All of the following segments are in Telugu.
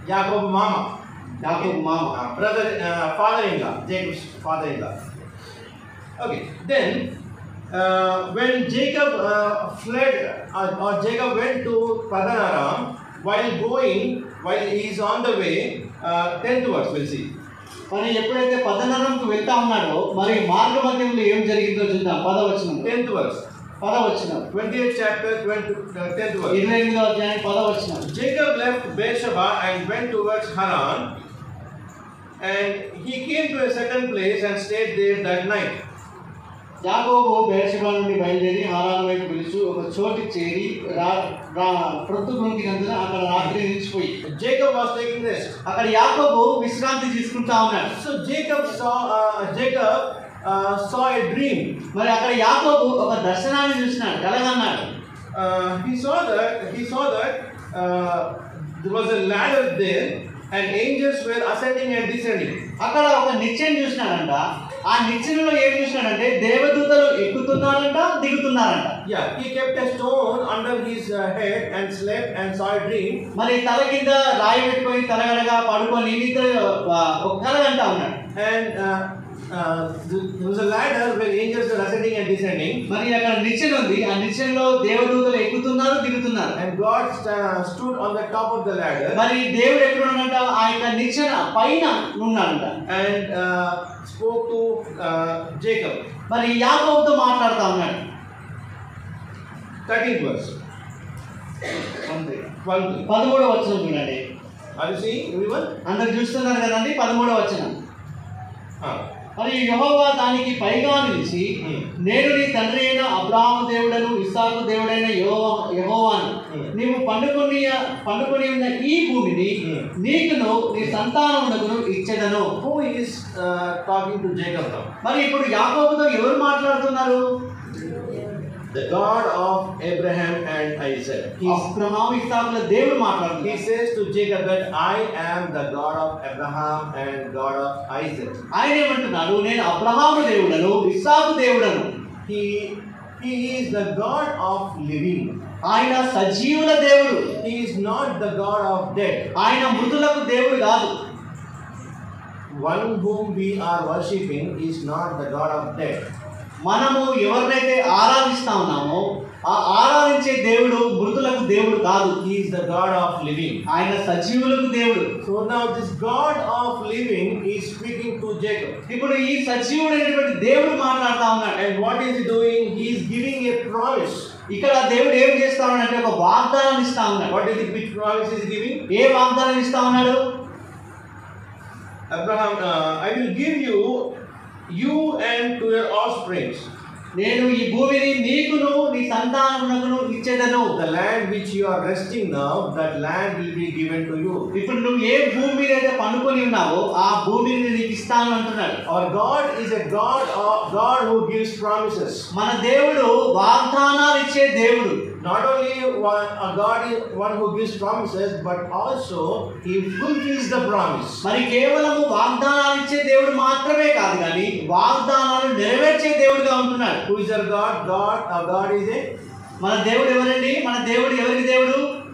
యాకోబు మామ యాకోబు మామ brother father in law Jacob's father in law okay then when Jacob uh, fled or, or Jacob went to Padanaram while going while he is on the way uh, 10th verse we'll see మరి ఎప్పుడైతే పదనరంకు వెళ్తా ఉన్నాడో మరి మార్గ మధ్యంలో ఏం జరిగిందో చూద్దాం పదవచనం 10th verse పదవచనం 20th chapter 20, uh, 10th verse ఇరవై ఎనిమిదో అధ్యాయం పదవచనం Jacob left Beersheba and went towards Haran, and he came to a certain place and stayed there that night. యాకోబు బేర్షబా నుండి బయలుదేరి హారాన్ వైపు పిలుచు ఒక చోటు చేరి రా రా ప్రొద్దుగుంకినందున అక్కడ రాత్రి నిలిచిపోయి Jacob was taking rest. అక్కడ యాకోబు విశ్రాంతి తీసుకుంటా ఉన్నాడు So Jacob saw uh, Jacob uh, saw a dream. మరి అక్కడ యాకోబు ఒక దర్శనాన్ని చూసినాడు కలగన్నాడు Uh, he saw that he saw that uh, there was a ladder there, and angels were ascending and descending. అక్కడ ఒక నిత్యం చూసినాడంట ఆ నిత్యంలో ఏం చూసినాడంటే దేవదూతలు ఎక్కుతున్నారంట దిగుతున్నారంట Yeah, he kept a stone under his uh, head and slept and saw a dream. మరి తల కింద రాయి పెట్టుకొని తలగడగా పడుకొని నిద్ర ఆ, ఒక కలగంటా ఉన్నాడు And uh, uh, there was a ladder where angels were ascending and descending. మరి అక్కడ నిచ్చెన ఉంది ఆ నిచ్చెనలో దేవదూతలు ఎక్కుతున్నారు దిగుతున్నారు And God sta- stood on the top of the ladder మరి దేవుడు ఎక్కడ ఉన్నాడంట ఆ యొక్క నిచ్చెన పైన ఉన్నాడంట and uh, spoke to uh, Jacob. మరి యాకోబుతో మాట్లాడుతా ఉన్నాడు 13th verse. అంతే 12. పదమూడవ వచనం చూడండి Are you seeing everyone? అందరు చూస్తున్నారు కదండి పదమూడవ వచనం Ah. మరియు యెహోవా దానికి పైగా నిలిచి Hmm. నేను నీ తండ్రి అయిన అబ్రాహాము దేవుడను ఇస్సాకు దేవుడైన యెహోవా- యెహోవాను Hmm. నీవు పండుకొని పండుకొని ఉన్న ఈ భూమిని Hmm. నీకును నీ సంతానమునకును ఇచ్చేదను Who is uh, talking to Jacob now? మరి ఇప్పుడు యాకోబుతో ఎవరు మాట్లాడుతున్నారు The God of Abraham and Isaac. He's, Abraham ఇస్సాకుల దేవుడు he మాట్లాడుతున్నారు says to Jacob that I am the God of Abraham and God of Isaac. ఆయన ఏమంటున్నాడు నేను అబ్రహాము దేవుడను ఇస్సాకు దేవుడను He, he is the God of living. ఆయన సజీవుల దేవుడు He is not the God of dead. ఆయన మృతులకు దేవుడు కాదు One whom we are worshipping is not the God of dead. మనము ఎవరినైతే ఆరాధిస్తా ఉన్నామో ఆ ఆరాధించే దేవుడు మృతులకు దేవుడు కాదు He is the God of living. ఆయన సజీవులకు దేవుడు So now this God of living is speaking to Jacob. ఇప్పుడు ఈ సజీవుడైనటువంటి దేవుడు మాట్లాడుతా ఉన్నాడు And what is he doing? He is giving a promise. ఇక్కడ దేవుడు ఏం చేస్తా ఉన్నాడంటే ఒక వాగ్దానం ఇస్తా ఉన్నాడు What is it? Which promise is he giving? ఏ వాగ్దానం ఇస్తా ఉన్నాడు Abraham, uh, I will give you, you and to your offsprings, నేను ఈ భూమిని నీకును నీ సంతానమునకును ఇచ్చేదను the land which you are resting now, that land will be given to you. ఇప్పుడు నువ్వు ఏ భూమి మీద అయితే పండుకొని ఉన్నావో ఆ భూమిని నీకు ఇస్తాను అంటున్నాడు Our God is a God, of, God who gives promises. మన దేవుడు వాగ్దానాలు ఇచ్చే దేవుడు Not only one, a God is one who gives promises, but also He fulfills the promise. మరి కేవలము వాగ్దానాలు ఇచ్చే దేవుడు మాత్రమే కాదు కానీ వాగ్దానాలు నెరవేర్చే దేవుడుగా ఉంటున్నాడు Who is our God? God, our God is a మన దేవుడు ఎవరండి మన దేవుడు ఎవరికి దేవుడు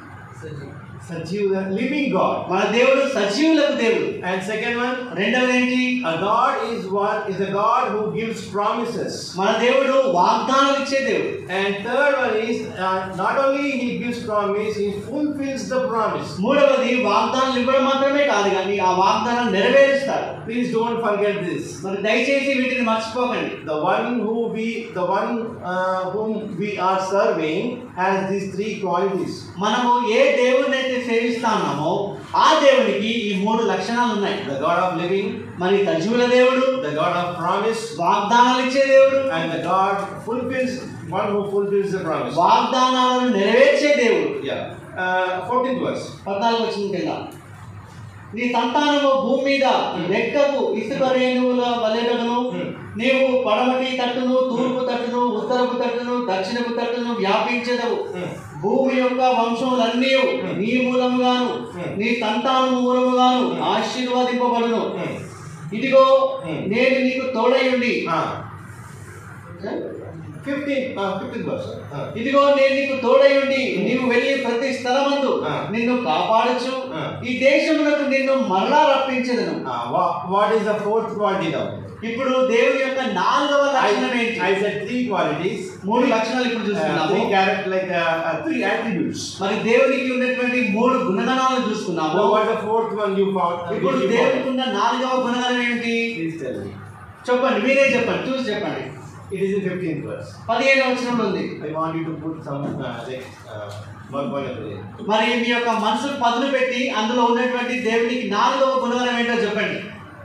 Sajiv, the living God. మన దేవుడు సజీవులకు దేవుడు And second one, రెండవది ఏంటి a God is one is a God who gives promises. మన దేవుడు వాగ్దానాలు ఇచ్చే దేవుడు And third one is uh, not only He gives promise, He fulfills the promise. మూడవది వాగ్దానాలు ఇవ్వడం మాత్రమే కాదు కానీ ఆ వాగ్దానం నెరవేరుస్తాడు Please don't forget this. మరి దయచేసి వీటిని మర్చిపోకండి The one who we, the one uh, whom we are serving, has these three qualities. మనము ఏ దేవుడిని అయితే సేవిస్తా ఉన్నామో ఆ దేవునికి ఈ మూడు లక్షణాలు ఉన్నాయి The God of living, మరి సజీవుల దేవుడు the God of promise, వాగ్దానాలు ఇచ్చే దేవుడు and the God fulfills one who fulfills the promise. వాగ్దానాలను నెరవేర్చే దేవుడు Yeah. Uh, 14th verse. పద్నాలుగు వచ్చిన కింద నీ సంతానము భూమి మీద లెక్కకు ఇసుక రేణువుల వలెగను Hmm. నీవు పడమటి తట్టును తూర్పు తట్టును ఉత్తరపు తట్టును దక్షిణపు తట్టును వ్యాపించదవు Hmm. భూమి యొక్క వంశములన్నీ నీ మూలముగాను Hmm. నీ సంతానము మూలముగాను ఆశీర్వదింపబడును Hmm. ఇదిగో Hmm. నేను నీకు తోడయుండి Ah. 15, uh, 15th verse. Uh, ఇదిగో నేను నీకు తోడై ఉండి నీవు వెళ్ళి ప్రతి స్థలమందు ఆ. నిన్ను కాపాడుచు ఆ. ఈ దేశమునకు నిన్ను మరలా రప్పించదను uh, what, what is the fourth quality now? ఇప్పుడు దేవుని యొక్క నాలుగవ లక్షణం I, ఏంటి I said three qualities. మూడు లక్షణాలు ఇప్పుడు Uh, చూస్తున్నాము three character, like uh, uh, three attributes. మరి దేవునికి ఉన్నటువంటి మూడు గుణగణాలను చూస్తున్నాము So what the fourth one you found? uh, ఇప్పుడు which you దేవునికి found? ఉన్న నాలుగవ గుణగణం ఏమిటి Please tell me. చెప్పండి మీరే చెప్పండి చూసి చెప్పండి It is in 15th verse. పదిహేను వచనంలో ఉంది I want you to put some uh, like uh, one point of view. మరి మీ యొక్క మనసుకు పదును పెట్టి అందులో ఉన్నటువంటి దేవునికి నాలుగవ గుణగణం ఏంటో చెప్పండి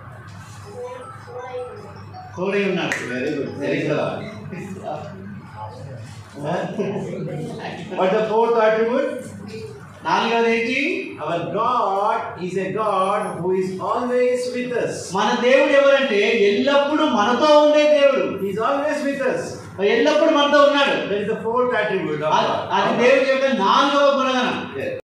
తోడై ఉన్నాడు Very good. Very good. What the fourth attribute? నాలుగవది ఏంటి Our God is a God who is always with us. మన దేవుడు ఎవరంటే ఎల్లప్పుడూ మనతో ఉండే దేవుడు He is always with us. ఎల్లప్పుడూ మనతో ఉన్నాడు That is the fourth attribute of అది- God. అది దేవుడి యొక్క నాలుగవ గుణగణం Yes.